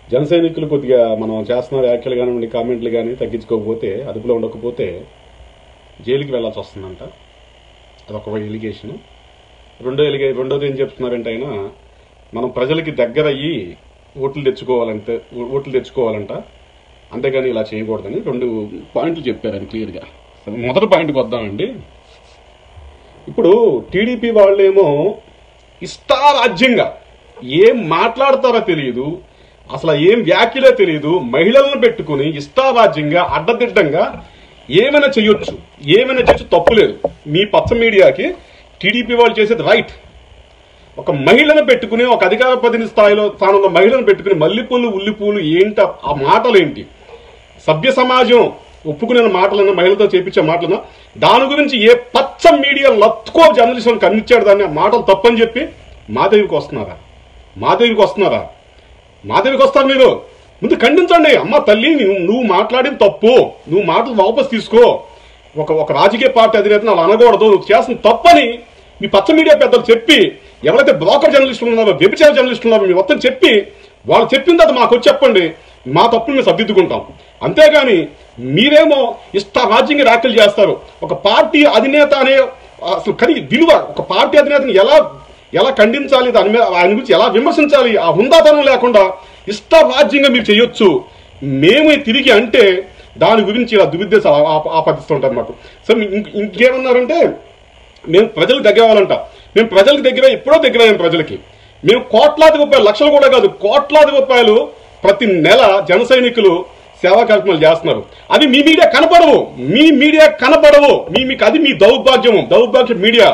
జన సైనికులు కొద్దిగా మనం చేస్తున్న వ్యాఖ్యలు కానివ్వండి కామెంట్లు కానీ తగ్గించుకోకపోతే అదుపులో ఉండకపోతే జైలుకి వెళ్ళాల్సి వస్తుందంట అదొక ఎలిగేషన్ రెండో ఎలిగే రెండోది ఏం చెప్తున్నారంటే ఆయన మనం ప్రజలకి దగ్గర అయ్యి ఓట్లు తెచ్చుకోవాలంటే ఓట్లు తెచ్చుకోవాలంట అంతేగాని ఇలా చేయకూడదని రెండు పాయింట్లు చెప్పారు ఆయన క్లియర్గా మొదటి పాయింట్కి వద్దామండి ఇప్పుడు టీడీపీ వాళ్ళేమో ఇష్టారాజ్యంగా ఏం మాట్లాడతారో తెలియదు అసలు ఏం వ్యాఖ్యలో తెలియదు మహిళలను పెట్టుకుని ఇష్టారాజ్యంగా అడ్డదిడ్డంగా ఏమైనా చేయొచ్చు ఏమైనా చేయొచ్చు తప్పు లేదు మీ పచ్చ మీడియాకి టీడీపీ వాళ్ళు చేసేది రైట్ ఒక మహిళను పెట్టుకుని ఒక అధికార ప్రతినిధి స్థాయిలో స్థానంలో మహిళను పెట్టుకుని మల్లెపూలు ఉల్లిపూలు ఏంట ఆ మాటలు ఏంటి సభ్య సమాజం ఒప్పుకునే మాటలను మహిళలతో చేపించే మాటలను దాని గురించి ఏ పచ్చ మీడియా లత్కో జర్నలిస్టులను ఖండించాడు దాన్ని ఆ మాటలు తప్పని చెప్పి మాదేవికి వస్తున్నారా మాదేవికి వస్తున్నారా మాదేవికి వస్తారు మీరు ముందు ఖండించండి అమ్మ తల్లి నువ్వు నువ్వు మాట్లాడింది తప్పు నువ్వు మాటలు వాపస్ తీసుకో ఒక ఒక రాజకీయ పార్టీ అధినేతను అలా అనకూడదు నువ్వు చేసిన తప్పని మీ పచ్చ మీడియా పెద్దలు చెప్పి ఎవరైతే బ్రోకర్ జర్నలిస్టులు ఉన్నారో వ్యభిచార జర్నలిస్టులు ఉన్నారో మీ మొత్తం చెప్పి వాళ్ళు చెప్పిన తర్వాత మాకు వచ్చి చెప్పండి మా తప్పులు మేము సర్దిద్దుకుంటాం అంతేగాని మీరేమో ఇష్ట రాజ్యంగా వ్యాఖ్యలు చేస్తారు ఒక పార్టీ అధినేత అనే అసలు కది విలువ ఒక పార్టీ అధినేతని ఎలా ఎలా ఖండించాలి దాని మీద ఆయన గురించి ఎలా విమర్శించాలి ఆ హుందాతనం లేకుండా ఇష్ట రాజ్యంగా మీరు చేయొచ్చు మేము తిరిగి అంటే దాని గురించి ఇలా దురుద్దేశం ఆపాదిస్తుంటారు మాకు సో ఇంక- ఇంకేమన్నారంటే మేము ప్రజలకు దగ్గర అవ్వాలంట మేము ప్రజలకు దగ్గర ఎప్పుడో దగ్గర అయ్యాం ప్రజలకి మేము కోట్లాది రూపాయలు లక్షలు కూడా కాదు కోట్లాది రూపాయలు ప్రతి నెల జన సైనికులు సేవా కార్యక్రమాలు చేస్తున్నారు అది మీ మీడియా కనపడవు మీ మీడియా కనపడవు మీ మీకు అది మీ దౌర్భాగ్యము దౌర్భాగ్య మీడియా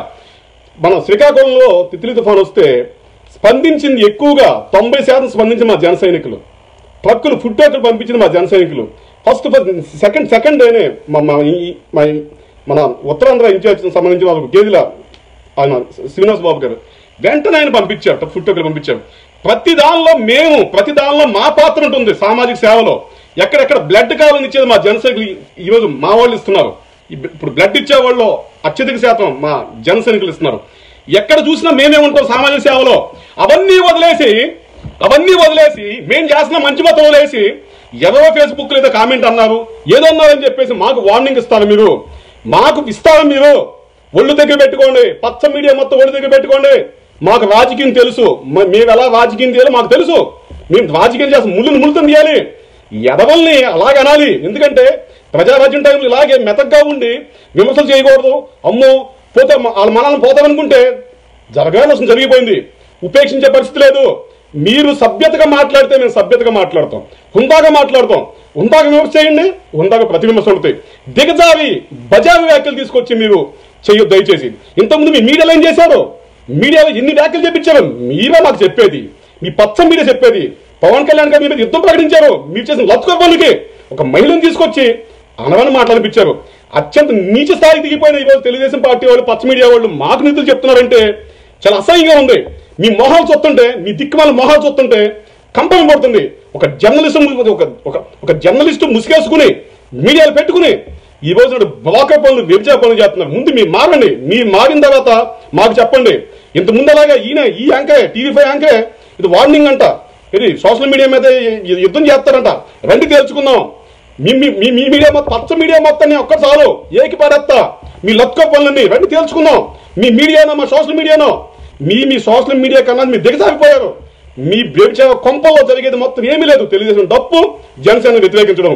మన శ్రీకాకుళంలో తిత్లీ తుఫాన్ వస్తే స్పందించింది ఎక్కువగా తొంభై శాతం స్పందించిన మా జన సైనికులు ట్రక్కులు ఫుడ్ ట్రక్కులు పంపించింది మా జన సైనికులు ఫస్ట్ సెకండ్ సెకండ్ డేనే మా మా ఈ- మా ఈ- మన ఉత్తరాంధ్ర ఇన్ఛార్జ్ సంబంధించిన వాళ్ళకు గేదెల ఆయన శ్రీనివాస్ బాబు గారు వెంటనే ఆయన పంపించారు ఫుడ్ ట్రక్కులు పంపించారు ప్రతి దానిలో మేము ప్రతి దానిలో మా పాత్ర ఉంటుంది సామాజిక సేవలో ఎక్కడెక్కడ బ్లడ్ కావాలని ఇచ్చేది మా జన సైనికులు ఈ- ఈరోజు మా వాళ్ళు ఇస్తున్నారు ఇప్- ఇప్పుడు బ్లడ్ ఇచ్చే వాళ్ళు అత్యధిక శాతం మా జన సైనికులు ఇస్తున్నారు ఎక్కడ చూసినా మేమే ఉంటాం సామాజిక సేవలో అవన్నీ వదిలేసి అవన్నీ వదిలేసి మేం చేసిన మంచి మొత్తం వదిలేసి ఎవరో ఫేస్బుక్ లో ఏదో కామెంట్ అన్నారు ఏదో అన్నారని చెప్పేసి మాకు వార్నింగ్ ఇస్తారు మీరు మాకు ఇస్తారు మీరు ఒళ్ళు దగ్గర పెట్టుకోండి పచ్చ మీడియా మొత్తం ఒళ్ళు దగ్గర పెట్టుకోండి మాకు రాజకీయం తెలుసు మ- మేము ఎలా రాజకీయం చేయాలో మాకు తెలుసు మేము రాజకీయం చేస్తాం ముళ్ళుని ముళ్ళుతం తీయాలి ఎదవల్ని అలాగే అనాలి ఎందుకంటే ప్రజారాజ్యం టైంలో ఇలాగే మెతగ్గా ఉండి విమర్శలు చేయకూడదు అమ్మో పోతే మ- వాళ్ళ మనల్ని పోతామనుకుంటే జరగాల్సిన జరిగిపోయింది ఉపేక్షించే పరిస్థితి లేదు మీరు సభ్యతగా మాట్లాడితే మేము సభ్యతగా మాట్లాడతాం హుందాగా మాట్లాడతాం హుందాగా విమర్శ చేయండి హుందాగా ప్రతి విమర్శ ఉంటాయి దిగజారి బజారు వ్యాఖ్యలు తీసుకొచ్చి మీరు చేయొద్దు దయచేసి ఇంతకుముందు మీ మీడియాలో ఏం చేశారు మీడియాలో ఎన్ని వ్యాఖ్యలు చెప్పించారు మీరే మాకు చెప్పేది మీ పచ్చ మీడియా చెప్పేది పవన్ కళ్యాణ్ గారు మీ మీద యుద్ధం ప్రకటించారు మీరు చేసిన లత్కో పనులకి ఒక మహిళను తీసుకొచ్చి అనవని మాట్లాడిపించారు అత్యంత నీచ స్థాయికి దిగిపోయిన ఈరోజు తెలుగుదేశం పార్టీ వాళ్ళు పచ్చ మీడియా వాళ్ళు మాకు నిధులు చెప్తున్నారంటే చాలా అసహ్యంగా ఉంది మీ మొహాలు చూస్తుంటే మీ దిక్కుమాల మొహాలు చూస్తుంటే కంపనం పడుతుంది ఒక జర్నలిస్ట్ ఒక ఒక ఒక జర్నలిస్ట్ ముసుగేసుకుని మీడియాలు పెట్టుకుని ఈ రోజు నాడు బ్లాకర్ పనులు వ్యభిచార పనులు చేస్తున్నారు ముందు మీరు మారండి మీరు మారిన తర్వాత మాకు చెప్పండి ఇంత ముందు అలాగా ఈయన ఈ యాంకే టీవీ ఫైవ్ యాంకే ఇది వార్నింగ్ అంట ఇది సోషల్ మీడియా మీద యు- యుద్ధం చేస్తారంట రండి తేల్చుకుందాం మీ మీ మీ మీ మీడియా మొత్తం పచ్చ మీడియా మొత్తాన్ని ఒక్క చాలు ఏకి పడేస్తా మీ లత్కో పనులన్నీ రండి తేల్చుకుందాం మీ మీడియానో మా సోషల్ మీడియానో మీ మీ సోషల్ మీడియా కన్నా మీరు దిగసాగిపోయారు మీ వ్యభిచార కొంపల్లో జరిగేది మొత్తం ఏమీ లేదు తెలుగుదేశం డప్పు జనసేన వ్యతిరేకించడం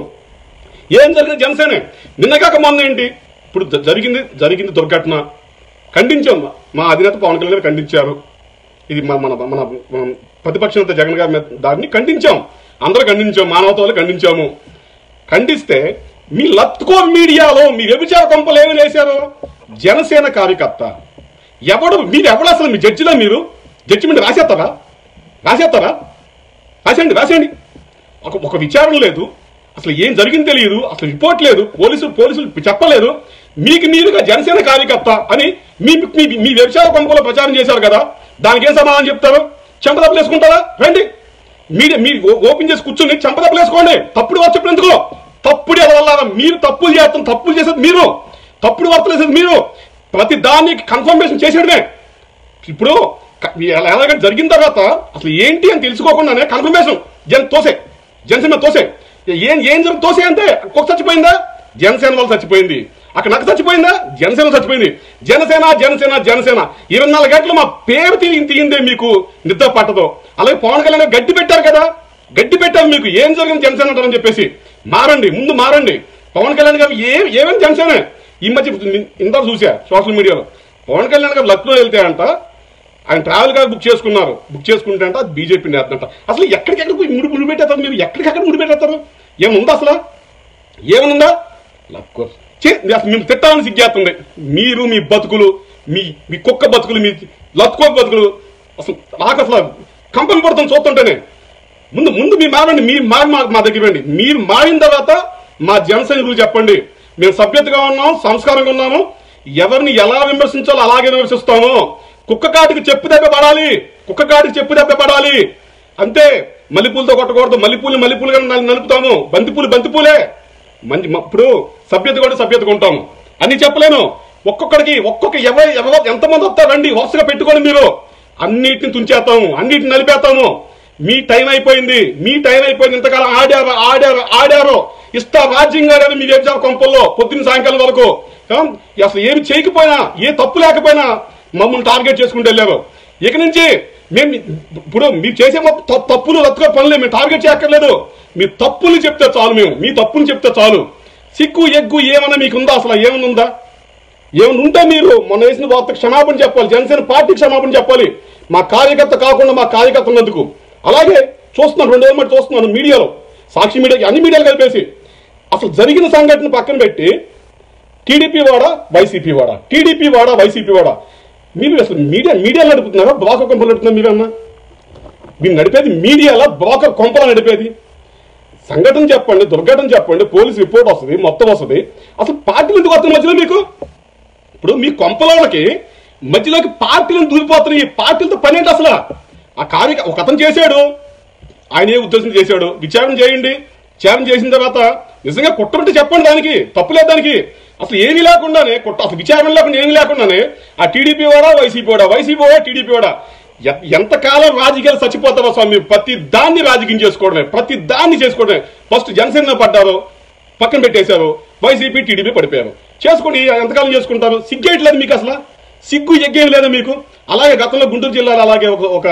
ఏం జరిగింది జనసేన నిన్నగాక మొన్న ఏంటి ఇప్పుడు జ- జరిగింది జరిగింది దుర్ఘటన ఖండించాం మా అధినేత పవన్ కళ్యాణ్ గారు ఖండించారు ఇది మన మన మన మన ప్రతిపక్ష నేత జగన్ గారి మీద దాన్ని ఖండించాం అందరూ ఖండించాం మానవతలు ఖండించాము ఖండిస్తే మీ లత్కో మీడియాలో మీ వ్యభిచార కొంపలు ఏమి వేశారు జనసేన కార్యకర్త ఎవడు మీరు ఎవడు అసలు మీ జడ్జిలో మీరు జడ్జిమెంట్ రాసేస్తారా రాసేస్తారా రాసేయండి రాసేయండి ఒక ఒక విచారణ లేదు అసలు ఏం జరిగింది తెలియదు అసలు రిపోర్ట్ లేదు పోలీసులు పోలీసులు చెప్పలేదు మీకు మీరుగా జనసేన కార్యకర్త అని మీ మీ మీ వ్యవసాయ కొంపలో ప్రచారం చేశారు కదా దానికి ఏం సమాధానం చెప్తారు చెంపదప్పులు వేసుకుంటారా రండి మీడియా మీరు ఓ- ఓపెన్ చేసి కూర్చొని చెంపదప్పులు వేసుకోండి తప్పుడు వార్త చెప్పిన ఎందుకు తప్పుడు వల్ల మీరు తప్పులు చేస్తాం తప్పులు చేసేది మీరు తప్పుడు వార్తలు వేసేది మీరు ప్రతి దానికి కన్ఫర్మేషన్ చేసేయడమే ఇప్పుడు క- ఎలా- ఎలాగంటే జరిగిన తర్వాత అసలు ఏంటి అని తెలుసుకోకుండానే కన్ఫర్మేషన్ జన్ తోసే జనసేన తోసే ఏం ఏం జరుగు తోసే అంటే కుక్క చచ్చిపోయిందా జనసేన వాళ్ళు చచ్చిపోయింది అక్కడ నాకు చచ్చిపోయిందా జనసేన చచ్చిపోయింది జనసేన జనసేన జనసేన ఇరవై నాలుగు గంటలు మా పేరు తీయి తీయిందే మీకు నిద్ర పట్టదు అలాగే పవన్ కళ్యాణ్ గారు గడ్డి పెట్టారు కదా గడ్డి పెట్టారు మీకు ఏం జరిగింది జనసేన అంటారని చెప్పేసి మారండి ముందు మారండి పవన్ కళ్యాణ్ గారు ఏ ఏమేమి జనసేన ఈ మధ్య ఇంత చూసా సోషల్ మీడియాలో పవన్ కళ్యాణ్ గారు లక్నో వెళ్తే అంట ఆయన ట్రావెల్ కార్ బుక్ చేసుకున్నారు బుక్ చేసుకుంటే అంట బీజేపీ నేతంట అసలు ఎక్కడికెక్కడ పోయి ముడి ముడి పెట్టేస్తారు మీరు ఎక్కడికెక్కడ ముడి పెట్టేస్తారు ఏముందా అసలు ఏమనుందా లక్కోర్స్ అసలు మేము తిట్టాలని సిగ్గేస్తుంది మీరు మీ బతుకులు మీ మీ కుక్క బతుకులు మీ లత్కో బతుకులు అసలు నాకు అసలు కంపం పడుతుంది చూస్తుంటేనే ముందు ముందు మీ మారండి మీరు మారి మా మా దగ్గర రండి మీరు మారిన తర్వాత మా జన సైనికులు చెప్పండి మేము సభ్యతగా ఉన్నాం సంస్కారంగా ఉన్నాము ఎవరిని ఎలా విమర్శించాలో అలాగే విమర్శిస్తాము కుక్క కాటికి చెప్పు దెబ్బ పడాలి కుక్క కాటికి చెప్పు దెబ్బ పడాలి అంతే మల్లెపూలతో కొట్టకూడదు మల్లెపూలు మల్లెపూలుగా నలు- నలుపుతాము బంతిపూలు బంతిపూలే మంచి మ- ఇప్పుడు సభ్యత కూడా సభ్యతగా ఉంటాము అని చెప్పలేను ఒక్కొక్కడికి ఒక్కొక్క ఎవరు ఎవరు ఎంతమంది వస్తారు రండి వరుసగా పెట్టుకోండి మీరు అన్నిటిని తుంచేస్తాము అన్నిటిని నలిపేస్తాము మీ టైం అయిపోయింది మీ టైం అయిపోయింది ఇంతకాలం ఆడారు ఆడారు ఆడారు ఇస్తా రాజ్యం ఆడారు మీ వ్యభిచార కొంపల్లో పొద్దున్న సాయంకాలం వరకు ఆ? అసలు ఏమి చేయకపోయినా ఏ తప్పు లేకపోయినా మమ్మల్ని టార్గెట్ చేసుకుంటూ వెళ్ళారు ఇక నుంచి మేము ఇప్పుడు మీరు చేసే మొత్తం త- తప్పులు రత్తుకో పనులే మేము టార్గెట్ చేయక్కర్లేదు మీ తప్పులు చెప్తే చాలు మేము మీ తప్పులు చెప్తే చాలు సిగ్గు ఎగ్గు ఏమన్నా మీకు ఉందా అసలు ఏమన్నా ఉందా ఏమైనా ఉంటే మీరు మొన్న వేసిన వార్త క్షమాపణ చెప్పాలి జనసేన పార్టీకి క్షమాపణ చెప్పాలి మా కార్యకర్త కాకుండా మా కార్యకర్త ఉన్నందుకు అలాగే చూస్తున్నాను రెండు రోజులు మట్టి చూస్తున్నాను మీడియాలో సాక్షి మీడియాకి అన్ని మీడియాలు కలిపేసి అసలు జరిగిన సంఘటన పక్కన పెట్టి టీడీపీ వాడా వైసీపీ వాడా టీడీపీ వాడా వైసీపీ వాడా మీరు అసలు మీడియా మీడియా నడుపుతున్నారా బ్లాక్ కొంపలు నడుపుతున్నారు మీరన్నా మీరు నడిపేది మీడియాలో బ్లాకర్ కొంపలా నడిపేది సంఘటన చెప్పండి దుర్ఘటన చెప్పండి పోలీస్ రిపోర్ట్ వస్తుంది మొత్తం వస్తుంది అసలు పార్టీలు ఎందుకు వస్తుంది మధ్యలో మీకు ఇప్పుడు మీ కొంపలోకి మధ్యలోకి పార్టీలను దూరిపోతున్నాయి ఈ పార్టీలతో పని ఏంటి అసలు ఆ కార్య ఒక అతను చేశాడు ఆయన ఏ ఉద్దేశం చేశాడు విచారణ చేయండి విచారణ చేసిన తర్వాత నిజంగా కుట్రంటే చెప్పండి దానికి తప్పు లేదు దానికి అసలు ఏమీ లేకుండానే కుట్ర అసలు విచారణ లేకుండా ఏమీ లేకుండానే ఆ టీడీపీ వాడా వైసీపీ వాడా వైసీపీ వాడా టీడీపీ వాడా ఎ- ఎంతకాలం రాజకీయాలు చచ్చిపోతావా స్వామి ప్రతి దాన్ని రాజకీయం చేసుకోవడమే ప్రతి దాన్ని చేసుకోవడమే ఫస్ట్ జనసేన పడ్డారు పక్కన పెట్టేశారు వైసీపీ టీడీపీ పడిపోయారు చేసుకొని ఎంతకాలం చేసుకుంటారు సిగ్గేయట్లేదు మీకు అసలు సిగ్గు ఎగ్గేం లేదా మీకు అలాగే గతంలో గుంటూరు జిల్లాలో అలాగే ఒక ఒక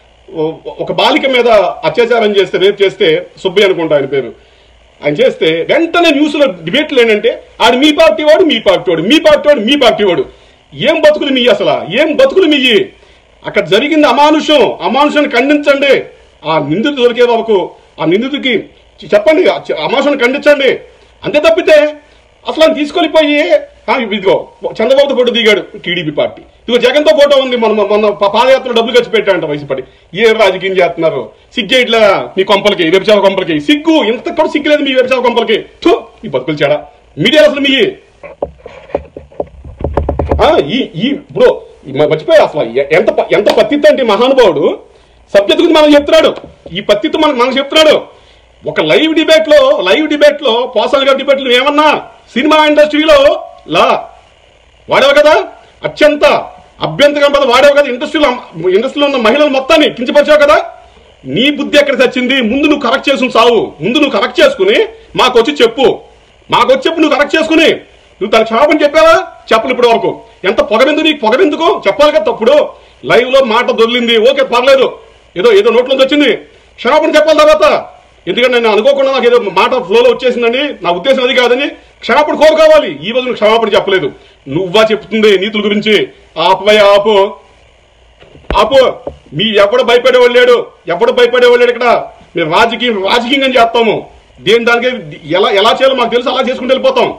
ఒక బాలిక మీద అత్యాచారం చేస్తే రేపు చేస్తే సుబ్బయ్య అనుకుంటా ఆయన పేరు ఆయన చేస్తే వెంటనే న్యూస్ లో డిబేట్లు ఏంటంటే ఆడు మీ పార్టీ వాడు మీ పార్టీ వాడు మీ పార్టీ వాడు మీ పార్టీ వాడు ఏం బతుకులు మీ అసలు ఏం బతుకులు మీ అక్కడ జరిగింది అమానుషం అమానుషాన్ని ఖండించండి ఆ నిందితుడు దొరికే వరకు ఆ నిందితుడికి చెప్పండి ఆ అమానుషాన్ని ఖండించండి అంతే తప్పితే అసలు ఆయన తీసుకెళ్ళిపోయి ఆ, ఇదిగో చంద్రబాబుతో ఫోటో దిగాడు టీడీపీ పార్టీ ఇదిగో జగన్తో ఫోటో ఉంది మన మన ప- పాదయాత్ర డబ్బులు ఖర్చు పెట్టారంట వైసీపీ ఏ రాజకీయం చేస్తున్నారు సిగ్గే ఇట్లా మీ కొంపలకి వ్యభిచార కొంపలకి సిగ్గు ఇంత కూడా సిగ్గు లేదు మీ వ్యభిచార కొంపలకి థు, ఈ బతుకులు చేడా మీడియా అసలు మీ ఆ, ఈ ఈ ఇప్పుడు ఈ మ- మర్చిపోయా అసలు ఎ- ఎంత ప- ఎంత పత్తిత్ అంటే ఈ మహానుభావుడు సబ్జెక్ట్ గురించి మనకు చెప్తున్నాడు ఈ పత్తిత్ మనకు మనకు చెప్తున్నాడు ఒక లైవ్ డిబేట్ లో లైవ్ డిబేట్ లో పోసాల గారి డిబేట్ లో ఏమన్నా సినిమా ఇండస్ట్రీలో లా వాడేవు కదా అత్యంత అభ్యంతరం పద వాడేవు కదా ఇండస్ట్రీలో ఇండస్ట్రీలో ఉన్న మహిళలు మొత్తాన్ని కించపరిచావు కదా నీ బుద్ధి ఎక్కడ చచ్చింది ముందు నువ్వు కరెక్ట్ చేసుకుని సావు ముందు నువ్వు కరెక్ట్ చేసుకుని మాకు వచ్చి చెప్పు మాకు వచ్చి చెప్పు నువ్వు కరెక్ట్ చేసుకుని నువ్వు తన క్షమాపణ చెప్పావా చెప్పలు ఇప్పటి వరకు ఎంత పొగరెందుకు నీకు పొగరెందుకు చెప్పాలి కదా తప్పుడు లైవ్ లో మాట దొరికింది ఓకే పర్లేదు ఏదో ఏదో నోట్లోంచి వచ్చింది క్షమాపణ చెప్పాలి తర్వాత ఎందుకంటే నేను అనుకోకుండా నాకు ఏదో మాట ఫ్లోలో వచ్చేసిందని నా ఉద్దేశం అది కాదని క్షమాపణ కోరుకోవాలి ఈ రోజు నువ్వు క్షమాపణ చెప్పలేదు నువ్వా చెప్తుంది నీతుల గురించి ఆపవయ్య ఆపు ఆపు మీ ఎవడు భయపడేవాళ్ళు లేడు ఎవడు భయపడేవాళ్ళు లేడు ఇక్కడ మేము రాజకీయం రాజకీయంగా చేస్తాము దేని దానికి ఎలా ఎలా చేయాలో మాకు తెలుసు అలా చేసుకుంటూ వెళ్ళిపోతాం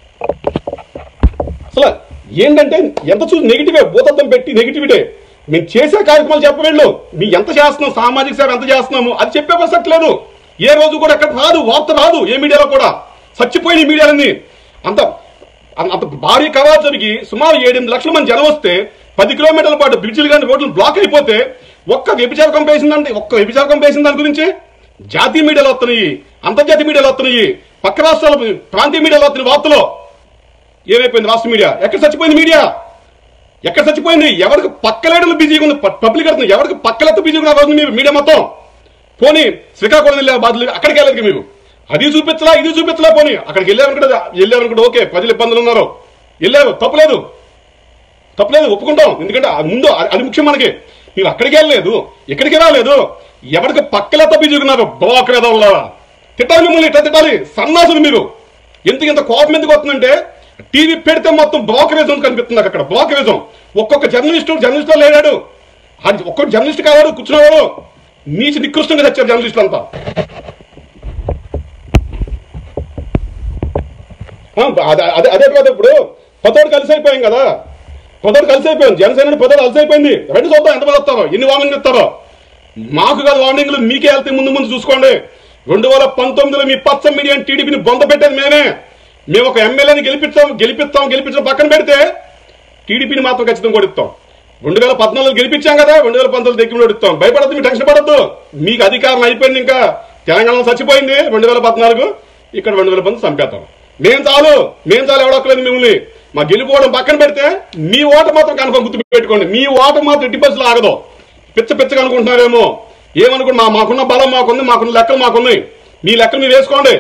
అసలు ఏంటంటే ఎంత చూసి నెగిటివే భూతత్వం పెట్టి నెగిటివిటే మేము చేసే కార్యక్రమాలు చెప్పవేళ్ళు మీ ఎంత చేస్తున్నాం సామాజిక సేవ ఎంత చేస్తున్నాము అది చెప్పే ప్రసక్తి లేదు ఏ రోజు కూడా ఎక్కడ రాదు వార్త రాదు ఏ మీడియాలో కూడా చచ్చిపోయిన ఈ మీడియాలన్నీ అంత అంత అంత భారీ కవాతు జరిగి సుమారు ఏడెనిమిది లక్షల మంది జనం వస్తే పది కిలోమీటర్ల పాటు బ్రిడ్జిలు కానీ రోడ్లు బ్లాక్ అయిపోతే ఒక్క వ్యభిచార కంప వేసిందంటే ఒక్క వ్యభిచార కంప వేసిన దాని గురించి జాతీయ మీడియాలో వస్తున్నాయి అంతర్జాతీయ మీడియాలో వస్తున్నాయి పక్క రాష్ట్రాల ప్రాంతీయ మీడియాలో వస్తున్నాయి వార్తలు ఏమైపోయింది రాష్ట్ర మీడియా ఎక్కడ చచ్చిపోయింది మీడియా ఎక్కడ చచ్చిపోయింది ఎవరికి పక్కలేడలు బిజీగా ఉంది ప- పబ్లిక్ అడుతుంది ఎవరికి పక్కలెత్త బిజీగా ఉన్నారు రోజు మీరు మీడియా మొత్తం పోనీ శ్రీకాకుళం వెళ్ళే బాధలు అక్కడికి వెళ్ళదు మీరు అది చూపించలా ఇది చూపించలా పోనీ అక్కడికి వెళ్ళారనుకుంటే వెళ్ళారనుకుంటే ఓకే ప్రజలు ఇబ్బందులు ఉన్నారు వెళ్ళారు తప్పలేదు తప్పలేదు ఒప్పుకుంటాం ఎందుకంటే అది ముందు అది- అది ముఖ్యం మనకి మీరు అక్కడికి వెళ్ళలేదు ఇక్కడికి రాలేదు ఎవరికి పక్కలే తప్పి చూకున్నారు బోకరేదవులారా తిట్టాలి మిమ్మల్ని ఇట్లా తిట్టాలి సన్నాసులు మీరు ఎందుకు ఇంత కోపం ఎందుకు వస్తుందంటే టీవీ పెడితే మొత్తం బ్రోకరేజం కనిపిస్తుంది నాకు అక్కడ బ్రోకరేజం ఒక్కొక్క జర్నలిస్టు జర్నలిస్ట్ లేడాడు అది ఒక్కొక్క జర్నలిస్ట్ కావాడు కూర్చున్నవాడు నీచి నికృష్టంగా తెచ్చారు జర్నలిస్టులు అంతా ఆ, అదే అదే- అదే కదా ఇప్పుడు పదోడు కలిసి అయిపోయాం కదా పదోడు కలిసి అయిపోయాం జనసేన పదోడు కలిసి అయిపోయింది రెండు చూద్దాం ఎంతమంది వస్తారో ఎన్ని వార్నింగ్ ఇస్తారో మాకు కాదు వార్నింగ్లు మీకే వెళ్తే ముందు ముందు చూసుకోండి రెండు వేల పంతొమ్మిదిలో మీ పచ్చ మీడియా టీడీపీని బొంద పెట్టేది మేమే మేము ఒక ఎమ్మెల్యేని గెలిపిస్తాం గెలిపిస్తాం గెలిపించడం పక్కన పెడితే టీడీపీని మాత్రం ఖచ్చితంగా కొడిస్తాం రెండు వేల పద్నాలుగు గెలిపించాం కదా రెండు వేల పంతొమ్మిది దగ్గర కొడిస్తాం భయపడద్దు మీరు టెన్షన్ పడద్దు మీకు అధికారం అయిపోయింది ఇంకా తెలంగాణలో చచ్చిపోయింది రెండు వేల పద్నాలుగు ఇక్కడ రెండు వేల పంతొమ్మిది చంపేస్తాం మేం చాలు మేం చాలు ఎవడొక్కలేదు మిమ్మల్ని మా గెలిపోవడం పక్కన పెడితే మీ ఓట మాత్రం కనుక గుర్తు పెట్టుకోండి మీ ఓట మాత్రం ఎట్టి బస్సులు ఆగదు పిచ్చ పిచ్చగా అనుకుంటున్నారేమో ఏమనుకుంటు మా మాకున్న బలం మాకుంది మాకున్న లెక్కలు మాకున్నాయి మీ లెక్కలు మీరు వేసుకోండి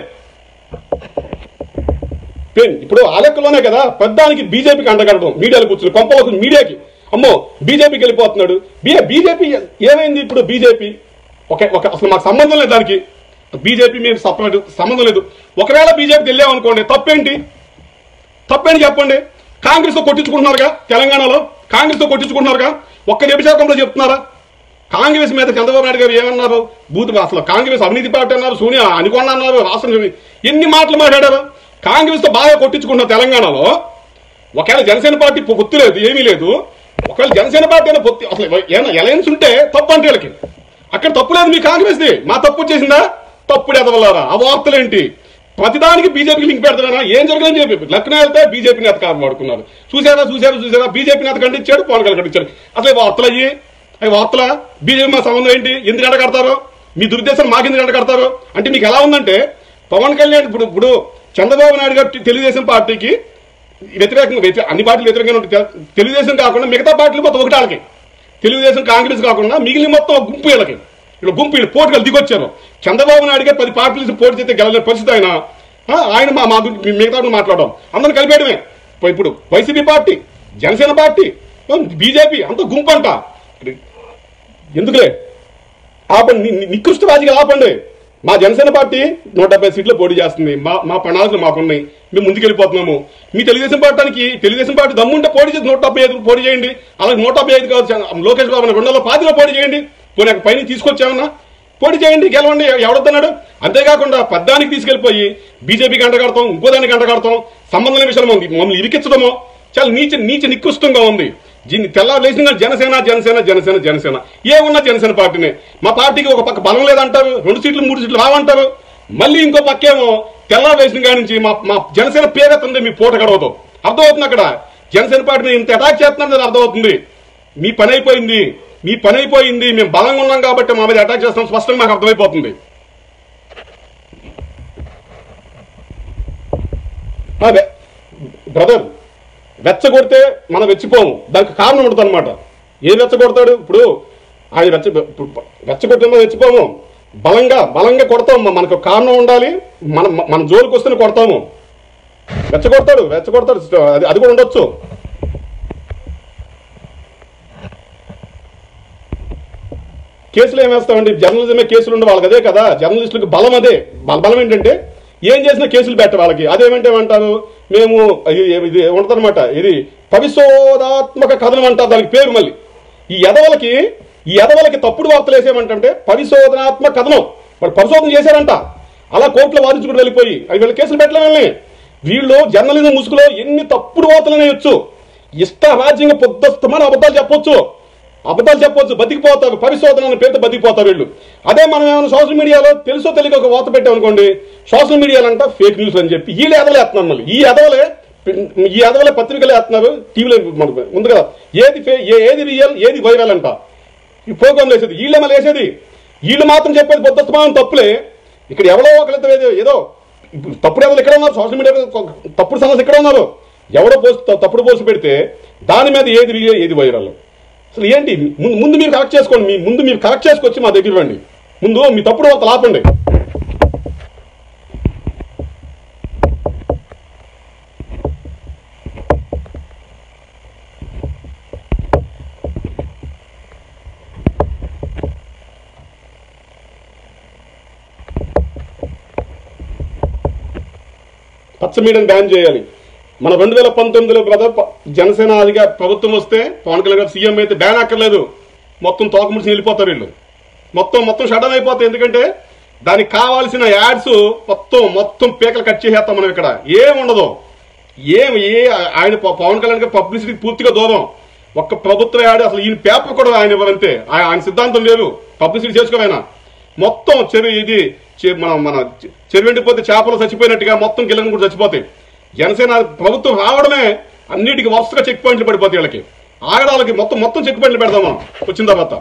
పెన్ ఇప్పుడు ఆ లెక్కలోనే కదా పెద్దానికి బీజేపీకి అండగడటం మీడియాలో కూర్చుని కొంపలో మీడియాకి అమ్మో బీజేపీకి వెళ్ళిపోతున్నాడు బీ- బీజేపీ ఏమైంది ఇప్పుడు బీజేపీ ఒక ఒక అసలు మాకు సంబంధం లేదు దానికి బీజేపీ మేము సపరేట్ సంబంధం లేదు ఒకవేళ బీజేపీకి వెళ్ళామనుకోండి తప్పేంటి తప్పేంటి చెప్పండి కాంగ్రెస్ తో కొట్టించుకుంటున్నారుగా తెలంగాణలో కాంగ్రెస్ తో కొట్టించుకుంటున్నారుగా ఒక్క వ్యభిచారంలో చెప్తున్నారా కాంగ్రెస్ మీద చంద్రబాబు నాయుడు గారు ఏమన్నారు బూత్ అసలు కాంగ్రెస్ అవినీతి పార్టీ అన్నారు సోనియా అనుకోండి అన్నారు రాష్ట్రం ఎన్ని మాటలు మాట్లాడారు కాంగ్రెస్ తో బాగా కొట్టించుకుంటున్న తెలంగాణలో ఒకవేళ జనసేన పార్టీ పొ- పొత్తు లేదు ఏమీ లేదు ఒకవేళ జనసేన పార్టీ అయినా పొత్తు అసలు ఏమైనా అలయన్స్ ఉంటే తప్పు అంటే వీళ్ళకి అక్కడ తప్పు లేదు మీ కాంగ్రెస్ది మా తప్పు వచ్చేసిందా తప్పుడు ఎదవల్లారా ఆ వార్తలేంటి ప్రతిదానికి బీజేపీకి లింక్ పెడతారా ఏం జరగదని చెప్పి లక్నో వెళ్తే బీజేపీ నేత కాదు వాడుకున్నారు చూసారా చూసారా చూసారా బీజేపీ నేత ఖండించాడు పవన్ కళ్యాణ్ ఖండించాడు అసలు ఈ వార్తలు అయ్యి అవి వార్తల బీజేపీ మా సంబంధం ఏంటి ఎందుకు ఎండ కడతారు మీ దురుద్దేశం మాకెందుకు ఎండ కడతారు అంటే మీకు ఎలా ఉందంటే పవన్ కళ్యాణ్ ఇప్పుడు ఇప్పుడు చంద్రబాబు నాయుడు గారు తెలుగుదేశం పార్టీకి వ్యతిరేకంగా వ్యతిరే- అన్ని పార్టీలు వ్యతిరేకంగా ఉంటాయి తె- తెలుగుదేశం కాకుండా మిగతా పార్టీలు మొత్తం ఒకటి వాళ్ళకి తెలుగుదేశం కాంగ్రెస్ కాకుండా మిగిలిన మొత్తం ఒక గుంపు వీళ్ళకి వీళ్ళ గుంపు వీళ్ళు పోటీలు దిగొచ్చారు చంద్రబాబు నాయుడుగా పది పార్టీలు పోటీ చేస్తే గెలలేని పరిస్థితి ఆయన ఆ, ఆయన మా మా గురించి మీ- మిగతా వాళ్ళు మాట్లాడడం అందరం కలిపేయడమే ఇప్పుడు- ఇప్పుడు YCP party Janasena party BJP అంత గుంపు అంట ఎందుకులే ఆపండి ని- ని- నికృష్ట రాజకీయాలు ఆపండి మా జనసేన పార్టీ నూట డెబ్బై సీట్లు పోటీ చేస్తుంది మా మా ప్రణాళికలు మాకున్నాయి మేము ముందుకెళ్ళిపోతున్నాము మీ తెలుగుదేశం పార్టీకి తెలుగుదేశం పార్టీ దమ్ముంటే పోటీ చేసి నూట డెబ్బై ఐదు పోటీ చేయండి అలాగే నూట డెబ్బై ఐదు కాదు చ- లోకేష్ బాబు రెండు వందల పాతిలో పోటీ చేయండి పోనీ అక్కడ పైన తీసుకొచ్చామన్నా పోటీ చేయండి గెలవండి ఎవడొద్దన్నాడు అంతేకాకుండా పద్దానికి తీసుకెళ్లిపోయి బీజేపీకి అంటగడతాం ఇంకో దానికి అంటగడతాం సంబంధం లేని విషయంలో ఉంది మమ్మల్ని ఇరికించడమో చాలా నీచ నీచ నికృష్టంగా ఉంది దీన్ని తెల్లారు లేచిన జనసేన జనసేన జనసేన జనసేన ఏమున్నా జనసేన పార్టీనే మా పార్టీకి ఒక పక్క బలం లేదంటారు రెండు సీట్లు మూడు సీట్లు రావంటారు మళ్ళీ ఇంకో పక్కేమో తెల్లారు లేచిన కాడి నుంచి మా మా జనసేన పేరెత్తుంది మీ పూట గడవదు అర్థమవుతుంది అక్కడ జనసేన పార్టీ మీద ఇంత అటాక్ చేస్తున్నారు అర్థమవుతుంది మీ పని అయిపోయింది మీ పని అయిపోయింది మేము బలంగా ఉన్నాం కాబట్టి మా మీద అటాక్ చేస్తాం స్పష్టంగా మాకు అర్థమైపోతుంది అదే బ్రదర్ వెచ్చగొడితే మనం వెచ్చిపోము దానికి కారణం ఉంటుంది అనమాట ఏం వెచ్చగొడతాడు ఇప్పుడు ఆయన వెచ్చ ఇప్పుడు వెచ్చగొడితే మనం వెచ్చిపోము బలంగా బలంగా కొడతాం మనకు ఒక కారణం ఉండాలి మన మన జోలికి వస్తేనే కొడతాము వెచ్చగొడతాడు వెచ్చగొడతాడు అది అది కూడా ఉండొచ్చు కేసులు ఏం వేస్తామండి జర్నలిజమే కేసులు ఉండే వాళ్ళకి అదే కదా జర్నలిస్టులకు బలం అదే బల- బలం ఏంటంటే ఏం చేసినా కేసులు పెట్ట వాళ్ళకి అదేమంటే ఏమంటారు మేము ఇది ఇది ఉంటుందన్నమాట ఇది పరిశోధాత్మక కథనం అంటారు దానికి పేరు మళ్ళీ ఈ ఎదవలకి ఈ ఎదవలకి తప్పుడు వార్తలు వేసేమంటే పరిశోధనాత్మక కథనం వాళ్ళు పరిశోధన చేశారంట అలా కోర్టులో వాదించుకుని వెళ్ళిపోయి అవి వీళ్ళ కేసులు పెట్టలేమని వీళ్ళు జర్నలిజం ముసుగులో ఎన్ని తప్పుడు వార్తలు అనేయచ్చు ఇష్ట రాజ్యంగా పొద్దుస్తమని అబద్ధాలు చెప్పొచ్చు అబద్ధాలు చెప్పొచ్చు బతికిపోతారు పరిశోధన అనే పేరుతో బతికిపోతారు వీళ్ళు అదే మనం ఏమైనా సోషల్ మీడియాలో తెలుసో తెలియక ఒక వార్త పెట్టామనుకోండి సోషల్ మీడియాలో అంట ఫేక్ న్యూస్ అని చెప్పి వీళ్ళు ఎదవలే వేస్తున్నారు మళ్ళీ ఈ ఎదవలే ఈ ఎదవలే పత్రికలు వేస్తున్నారు టీవీలో మనకు ఉంది కదా ఏది ఫే ఏ- ఏది రియల్ ఏది వైరల్ అంట ఈ ప్రోగ్రామ్ వేసేది వీళ్ళే మళ్ళీ వేసేది వీళ్ళు మాత్రం చెప్పేది పొద్దుస్తమానం తప్పులే ఇక్కడ ఎవరో ఒకరితో ఏదో ఏదో ఇప్పుడు తప్పుడు ఎవరు ఇక్కడ ఉన్నారు సోషల్ మీడియా తప్పుడు సమస్య ఇక్కడ ఉన్నారు ఎవడో పోస్ట్ తప్పుడు పోస్ట్ పెడితే దాని మీద ఏది రియల్ ఏది వైరల్ అసలు ఏంటి ముందు ముందు మీరు కరెక్ట్ చేసుకోండి మీ ముందు మీరు కరెక్ట్ చేసుకొచ్చి మా దగ్గర రండి ముందు మీ తప్పుడు వార్తలు ఆపండి పచ్చ మీడియాని బ్యాన్ చేయాలి మన రెండు వేల పంతొమ్మిదిలో బ్రదర్ ప- జనసేన అధిగా ప్రభుత్వం వస్తే పవన్ కళ్యాణ్ గారు సీఎం అయితే బ్యాన్ అక్కర్లేదు మొత్తం తోకముడిచి వెళ్ళిపోతారు వీళ్ళు మొత్తం మొత్తం షడన్ అయిపోతాయి ఎందుకంటే దానికి కావాల్సిన యాడ్స్ మొత్తం మొత్తం పీకలు కట్ చేసేస్తాం మనం ఇక్కడ ఏం ఉండదు ఏం ఏ ఆయన ప- పవన్ కళ్యాణ్ గారి పబ్లిసిటీ పూర్తిగా దూరం ఒక్క ప్రభుత్వ యాడ్ అసలు ఈయన పేపర్ కూడా ఆయన ఇవ్వరంతే ఆయన ఆయన సిద్ధాంతం లేదు పబ్లిసిటీ చేసుకోవాలైనా మొత్తం చెరు ఇది చె- మన మన చె- చెరువెండిపోతే చేపలు చచ్చిపోయినట్టుగా మొత్తం గిల్లలు కూడా చచ్చిపోతాయి జనసేన ప్రభుత్వం రావడమే అన్నిటికీ వరుసగా చెక్ పాయింట్లు పడిపోతాయి వీళ్ళకి ఆగడాలకి మొత్తం మొత్తం చెక్ పాయింట్లు పెడదాం మనం వచ్చిన తర్వాత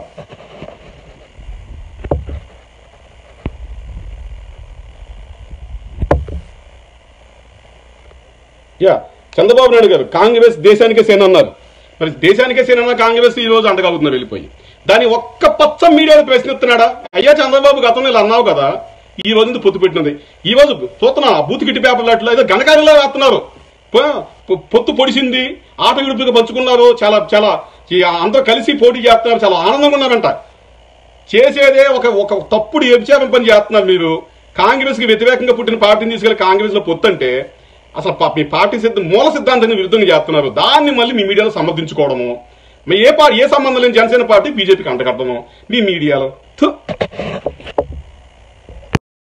యా చంద్రబాబు నాయుడు గారు కాంగ్రెస్ దేశానికే సేన అన్నారు మరి దేశానికే సేన అన్న కాంగ్రెస్ ఈ రోజు అండగలుగుతున్నారు వెళ్ళిపోయి దాని ఒక్క పచ్చ మీడియాలో ప్రశ్నిస్తున్నాడా అయ్యా చంద్రబాబు గతంలో ఇలా అన్నావు కదా ఈ రోజు ఇంత పొత్తు పెట్టినది ఈ రోజు చూస్తున్నా బూత్ కిట్టి పేపర్లు అట్లా ఏదో గణకార్యంలో వేస్తున్నారు పొ- పొ- పొత్తు పొడిసింది ఆట విడుపుగా పంచుకున్నారు చాలా చాలా ఈ అందరూ కలిసి పోటీ చేస్తున్నారు చాలా ఆనందంగా ఉన్నారంట చేసేదే ఒక ఒక తప్పుడు వ్యభిచారం పని చేస్తున్నారు మీరు కాంగ్రెస్ కి వ్యతిరేకంగా పుట్టిన పార్టీని తీసుకెళ్లి కాంగ్రెస్ లో పొత్తంటే అసలు పా- మీ పార్టీ సిద్ధ మూల సిద్ధాంతాన్ని విరుద్ధంగా చేస్తున్నారు దాన్ని మళ్ళీ మీ మీడియాలో సమర్థించుకోవడము మీ ఏ పార్టీ ఏ సంబంధం లేని జనసేన పార్టీ బీజేపీకి అంటగట్టడము మీ మీడియాలో థు.